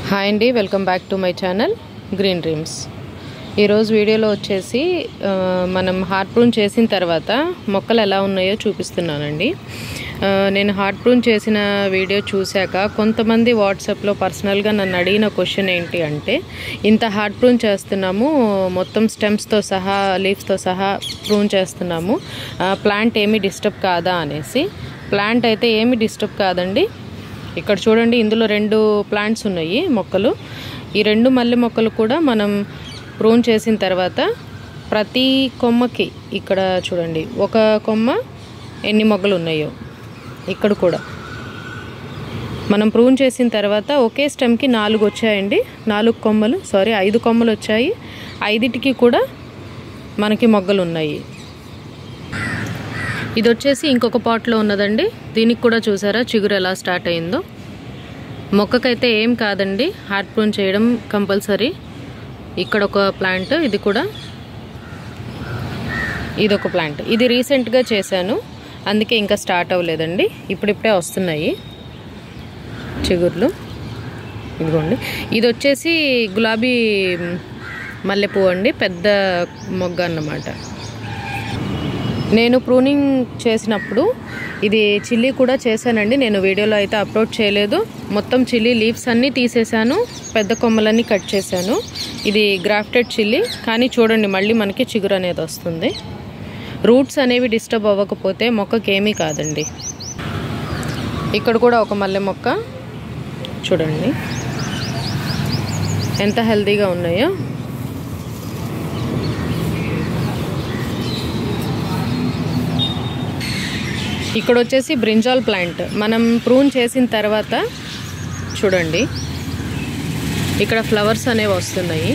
hi అండి welcome back to my channel green dreams ఈరోజు వీడియోలో వచ్చేసి ఆ, మనం హార్ట్ ప్రూన్ చేసిన తర్వాత మొక్కలు ఎలా ఉన్నాయో చూపిస్తున్నానండి ఆ, నేను హార్ట్ ప్రూన్ చేసిన వీడియో చూశాక కొంతమంది వాట్సాప్లో పర్సనల్గా నన్ను అడిగిన క్వశ్చన్ ఏంటి అంటే ఇంత హార్ట్ ప్రూన్ చేస్తున్నాము మొత్తం స్టెమ్స్తో సహా లీవ్స్తో సహా ప్రూన్ చేస్తున్నాము ప్లాంట్ ఏమీ డిస్టర్బ్ కాదా అనేసి ప్లాంట్ అయితే ఏమీ డిస్టర్బ్ కాదండి ఇక్కడ చూడండి ఇందులో రెండు ప్లాంట్స్ ఉన్నాయి మొక్కలు ఈ రెండు మల్లె మొక్కలు కూడా మనం ప్రూన్ చేసిన తర్వాత ప్రతి కొమ్మకి ఇక్కడ చూడండి ఒక కొమ్మ ఎన్ని మొగ్గలు ఉన్నాయో ఇక్కడ కూడా మనం ప్రూన్ చేసిన తర్వాత ఒకే స్టెమ్కి నాలుగు వచ్చాయండి నాలుగు కొమ్మలు సారీ ఐదు కొమ్మలు వచ్చాయి ఐదిటికి కూడా మనకి మొగ్గలు ఉన్నాయి ఇది వచ్చేసి ఇంకొక పాట్లో ఉన్నదండి దీనికి కూడా చూసారా చిగురు ఎలా స్టార్ట్ అయిందో మొక్కకైతే ఏం కాదండి హార్ట్ ప్రూన్ చేయడం కంపల్సరీ ఇక్కడ ఒక ప్లాంట్ ఇది కూడా ఇది ఒక ప్లాంట్ ఇది రీసెంట్గా చేశాను అందుకే ఇంకా స్టార్ట్ అవ్వలేదండి ఇప్పుడిప్పుడే వస్తున్నాయి చిగుర్లు ఇదిగోండి ఇది వచ్చేసి గులాబీ మల్లెపువ్వు అండి పెద్ద మొగ్గ అన్నమాట నేను ప్రూనింగ్ చేసినప్పుడు ఇది చిల్లీ కూడా చేశానండి నేను వీడియోలో అయితే అప్లోడ్ చేయలేదు మొత్తం చిల్లీ లీవ్స్ అన్నీ తీసేశాను పెద్ద కొమ్మలన్నీ కట్ చేశాను ఇది గ్రాఫ్టెడ్ చిల్లీ కానీ చూడండి మళ్ళీ మనకి చిగురు అనేది వస్తుంది రూట్స్ అనేవి డిస్టర్బ్ అవ్వకపోతే మొక్కకి ఏమీ కాదండి ఇక్కడ కూడా ఒక మల్లె మొక్క చూడండి ఎంత హెల్తీగా ఉన్నాయో ఇక్కడ వచ్చేసి బ్రింజాల్ ప్లాంట్ మనం ప్రూన్ చేసిన తర్వాత చూడండి ఇక్కడ ఫ్లవర్స్ అనేవి వస్తున్నాయి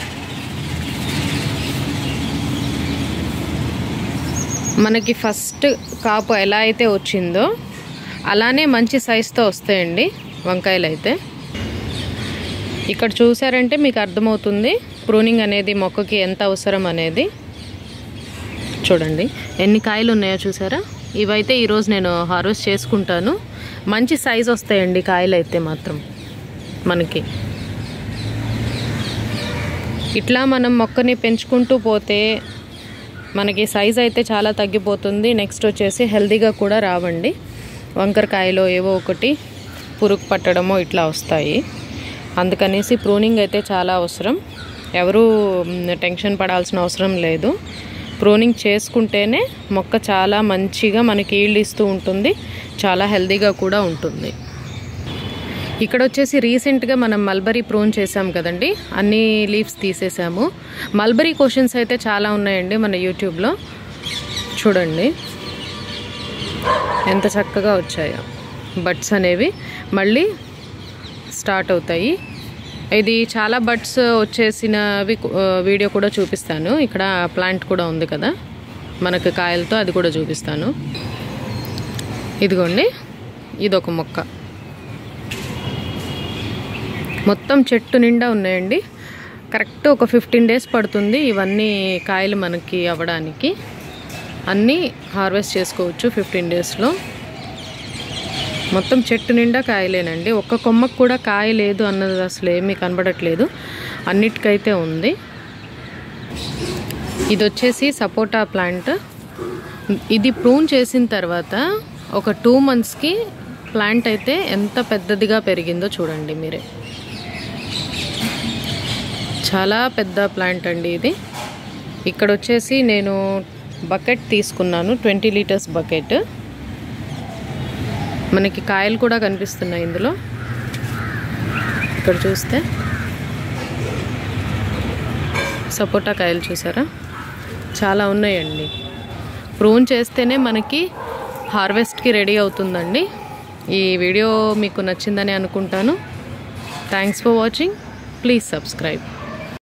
మనకి ఫస్ట్ కాపు ఎలా అయితే వచ్చిందో అలానే మంచి సైజుతో వస్తాయండి వంకాయలు అయితే ఇక్కడ చూసారంటే మీకు అర్థమవుతుంది ప్రూనింగ్ అనేది మొక్కకి ఎంత అవసరం అనేది చూడండి ఎన్ని కాయలు ఉన్నాయో చూసారా ఇవైతే ఈరోజు నేను హార్వెస్ట్ చేసుకుంటాను మంచి సైజ్ వస్తాయండి కాయలు అయితే మాత్రం మనకి ఇట్లా మనం మొక్కని పెంచుకుంటూ పోతే మనకి సైజ్ అయితే చాలా తగ్గిపోతుంది నెక్స్ట్ వచ్చేసి హెల్తీగా కూడా రావండి వంకరకాయలో ఏవో ఒకటి పురుగు పట్టడమో ఇట్లా వస్తాయి అందుకనేసి ప్రూనింగ్ అయితే చాలా అవసరం ఎవరు టెన్షన్ పడాల్సిన అవసరం లేదు ప్రూనింగ్ చేసుకుంటేనే మొక్క చాలా మంచిగా మనకి ఈల్డ్ ఇస్తూ ఉంటుంది చాలా హెల్తీగా కూడా ఉంటుంది ఇక్కడ వచ్చేసి రీసెంట్గా మనం మల్బరీ ప్రూన్ చేసాం కదండి అన్ని లీవ్స్ తీసేసాము మల్బరీ క్వశ్చన్స్ అయితే చాలా ఉన్నాయండి మన యూట్యూబ్లో చూడండి ఎంత చక్కగా వచ్చాయో బడ్స్ అనేవి మళ్ళీ స్టార్ట్ అవుతాయి ఇది చాలా బడ్స్ వచ్చేసినవి కు- ఆ, వీడియో కూడా చూపిస్తాను ఇక్కడ ప్లాంట్ కూడా ఉంది కదా మనకు కాయలతో అది కూడా చూపిస్తాను ఇదిగోండి ఇది ఒక మొక్క మొత్తం చెట్టు నిండా ఉన్నాయండి కరెక్ట్ ఒక ఫిఫ్టీన్ డేస్ పడుతుంది ఇవన్నీ కాయలు మనకి అవ్వడానికి అన్నీ హార్వెస్ట్ చేసుకోవచ్చు ఫిఫ్టీన్ డేస్లో మొత్తం చెట్టు నిండా కాయలేనండి ఒక్క కొమ్మకు కూడా కాయ లేదు అన్నది అసలు ఏమీ కనబడట్లేదు అన్నిటికైతే ఉంది ఇది వచ్చేసి సపోటా ప్లాంట్ ఇది ప్రూన్ చేసిన తర్వాత ఒక టూ మంత్స్కి ప్లాంట్ అయితే ఎంత పెద్దదిగా పెరిగిందో చూడండి మీరే చాలా పెద్ద ప్లాంట్ అండి ఇది ఇక్కడ వచ్చేసి నేను బకెట్ తీసుకున్నాను ట్వంటీ లీటర్స్ బకెట్ మనకి కాయలు కూడా కనిపిస్తున్నాయి ఇందులో ఇక్కడ చూస్తే సపోటా కాయలు చూసారా చాలా ఉన్నాయండి ప్రూన్ చేస్తేనే మనకి హార్వెస్ట్కి రెడీ అవుతుందండి ఈ వీడియో మీకు నచ్చిందని అనుకుంటాను thanks for watching please subscribe